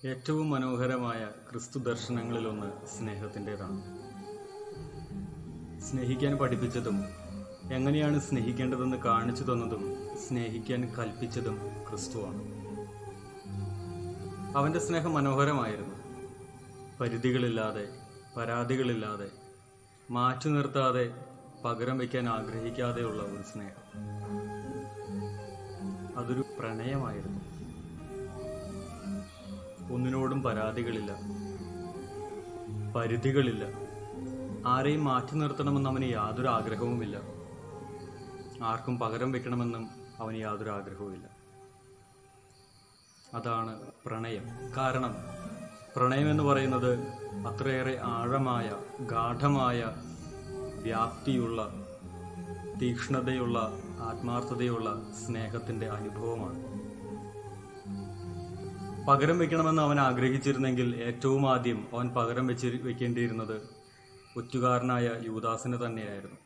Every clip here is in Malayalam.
ഏറ്റവും മനോഹരമായ ക്രിസ്തു ദർശനങ്ങളിലൊന്ന് സ്നേഹത്തിൻ്റെതാണ് സ്നേഹിക്കാൻ പഠിപ്പിച്ചതും എങ്ങനെയാണ് സ്നേഹിക്കേണ്ടതെന്ന് കാണിച്ചു തന്നതും സ്നേഹിക്കാൻ കൽപ്പിച്ചതും ക്രിസ്തുവാണ് അവൻ്റെ സ്നേഹം മനോഹരമായിരുന്നു പരിധികളില്ലാതെ പരാതികളില്ലാതെ മാറ്റി നിർത്താതെ പകരം വയ്ക്കാൻ ആഗ്രഹിക്കാതെയുള്ള ഒരു സ്നേഹം അതൊരു പ്രണയമായിരുന്നു ഒന്നിനോടും പരാതികളില്ല പരിധികളില്ല ആരെയും മാറ്റി നിർത്തണമെന്ന് അവന് യാതൊരു ആഗ്രഹവുമില്ല ആർക്കും പകരം വെക്കണമെന്നും അവന് യാതൊരു ആഗ്രഹവുമില്ല അതാണ് പ്രണയം കാരണം പ്രണയം എന്ന് പറയുന്നത് അത്രയേറെ ആഴമായ ഗാഠമായ വ്യാപ്തിയുള്ള തീക്ഷ്ണതയുള്ള ആത്മാർത്ഥതയുള്ള സ്നേഹത്തിന്റെ അനുഭവമാണ് പകരം വെക്കണമെന്ന് അവൻ ആഗ്രഹിച്ചിരുന്നെങ്കിൽ ഏറ്റവും ആദ്യം അവൻ പകരം വെച്ച് വെക്കേണ്ടിയിരുന്നത് ഒറ്റുകാരനായ യൂദാസിനെ തന്നെയായിരുന്നു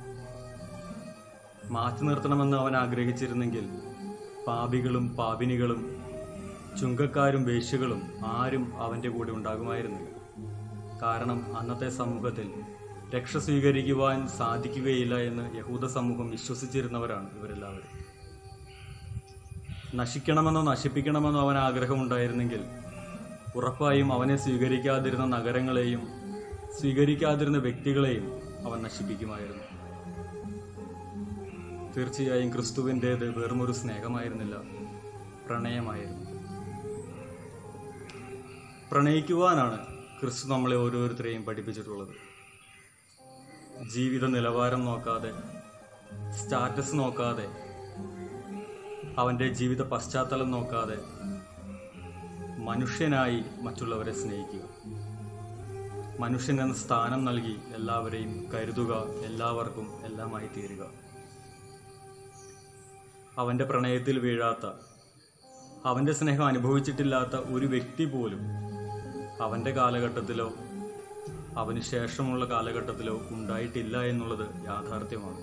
മാറ്റി നിർത്തണമെന്ന് അവൻ ആഗ്രഹിച്ചിരുന്നെങ്കിൽ പാപികളും പാപിനികളും ചുങ്കക്കാരും വേശ്യകളും ആരും അവന്റെ കൂടെ ഉണ്ടാകുമായിരുന്നില്ല കാരണം അന്നത്തെ സമൂഹത്തിൽ രക്ഷ സ്വീകരിക്കുവാൻ സാധിക്കുകയില്ല എന്ന് യഹൂദ സമൂഹം വിശ്വസിച്ചിരുന്നവരാണ് ഇവരെല്ലാവരും നശിക്കണമെന്നോ നശിപ്പിക്കണമെന്നോ അവൻ ആഗ്രഹമുണ്ടായിരുന്നെങ്കിൽ ഉറപ്പായും അവനെ സ്വീകരിക്കാതിരുന്ന നഗരങ്ങളെയും സ്വീകരിക്കാതിരുന്ന വ്യക്തികളെയും അവൻ നശിപ്പിക്കുമായിരുന്നു തീർച്ചയായും ക്രിസ്തുവിൻ്റേത് വെറുമൊരു സ്നേഹമായിരുന്നില്ല പ്രണയമായിരുന്നു പ്രണയിക്കുവാനാണ് ക്രിസ്തു നമ്മളെ ഓരോരുത്തരെയും പഠിപ്പിച്ചിട്ടുള്ളത് ജീവിത നിലവാരം നോക്കാതെ സ്റ്റാറ്റസ് നോക്കാതെ അവൻ്റെ ജീവിത പശ്ചാത്തലം നോക്കാതെ മനുഷ്യനായി മറ്റുള്ളവരെ സ്നേഹിക്കുക മനുഷ്യൻ എന്ന സ്ഥാനം നൽകി എല്ലാവരെയും കരുതുക എല്ലാവർക്കും എല്ലാമായി തീരുക അവൻ്റെ പ്രണയത്തിൽ വീഴാത്ത അവൻ്റെ സ്നേഹം അനുഭവിച്ചിട്ടില്ലാത്ത ഒരു വ്യക്തി പോലും അവൻ്റെ കാലഘട്ടത്തിലോ അവന് ശേഷമുള്ള കാലഘട്ടത്തിലോ ഉണ്ടായിട്ടില്ല എന്നുള്ളത് യാഥാർത്ഥ്യമാണ്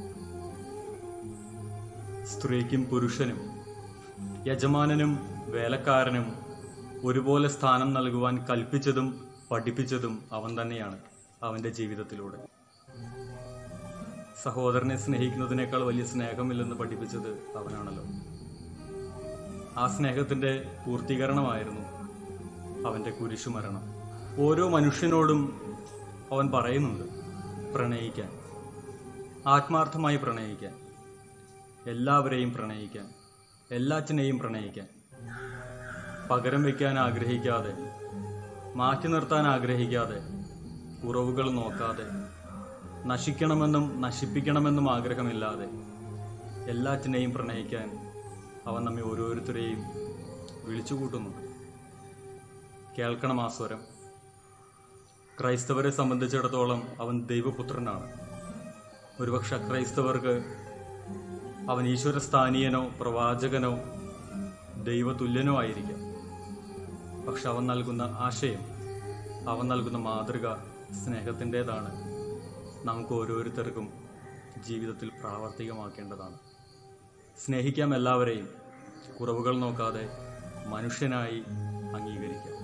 സ്ത്രീക്കും പുരുഷനും യജമാനനും വേലക്കാരനും ഒരുപോലെ സ്ഥാനം നൽകുവാൻ കൽപ്പിച്ചതും പഠിപ്പിച്ചതും അവൻ തന്നെയാണ് അവന്റെ ജീവിതത്തിലൂടെ സഹോദരനെ സ്നേഹിക്കുന്നതിനേക്കാൾ വലിയ സ്നേഹമില്ലെന്ന് പഠിപ്പിച്ചത് അവനാണല്ലോ ആ സ്നേഹത്തിന്റെ പൂർത്തീകരണമായിരുന്നു അവന്റെ കുരിശുമരണം ഓരോ മനുഷ്യനോടും അവൻ പറയുന്നുണ്ട് പ്രണയിക്കാൻ ആത്മാർത്ഥമായി പ്രണയിക്കാൻ എല്ലാവരെയും പ്രണയിക്കാൻ എല്ലാറ്റിനെയും പ്രണയിക്കാൻ പകരം വയ്ക്കാൻ ആഗ്രഹിക്കാതെ മാറ്റി നിർത്താൻ ആഗ്രഹിക്കാതെ കുറവുകൾ നോക്കാതെ നശിക്കണമെന്നും നശിപ്പിക്കണമെന്നും ആഗ്രഹമില്ലാതെ എല്ലാറ്റിനെയും പ്രണയിക്കാൻ അവൻ നമ്മെ ഓരോരുത്തരെയും വിളിച്ചുകൂട്ടുന്നുണ്ട് കേൾക്കണം ആ സ്വരം ക്രൈസ്തവരെ സംബന്ധിച്ചിടത്തോളം അവൻ ദൈവപുത്രനാണ് ഒരുപക്ഷെ അക്രൈസ്തവർക്ക് അവൻ ഈശ്വരസ്ഥാനീയനോ പ്രവാചകനോ ദൈവതുല്യനോ ആയിരിക്കാം പക്ഷെ അവൻ നൽകുന്ന ആശയം അവൻ നൽകുന്ന മാതൃക സ്നേഹത്തിൻ്റെതാണ് നമുക്ക് ഓരോരുത്തർക്കും ജീവിതത്തിൽ പ്രാവർത്തികമാക്കേണ്ടതാണ് സ്നേഹിക്കാം എല്ലാവരെയും കുറവുകൾ നോക്കാതെ മനുഷ്യനായി അംഗീകരിക്കാം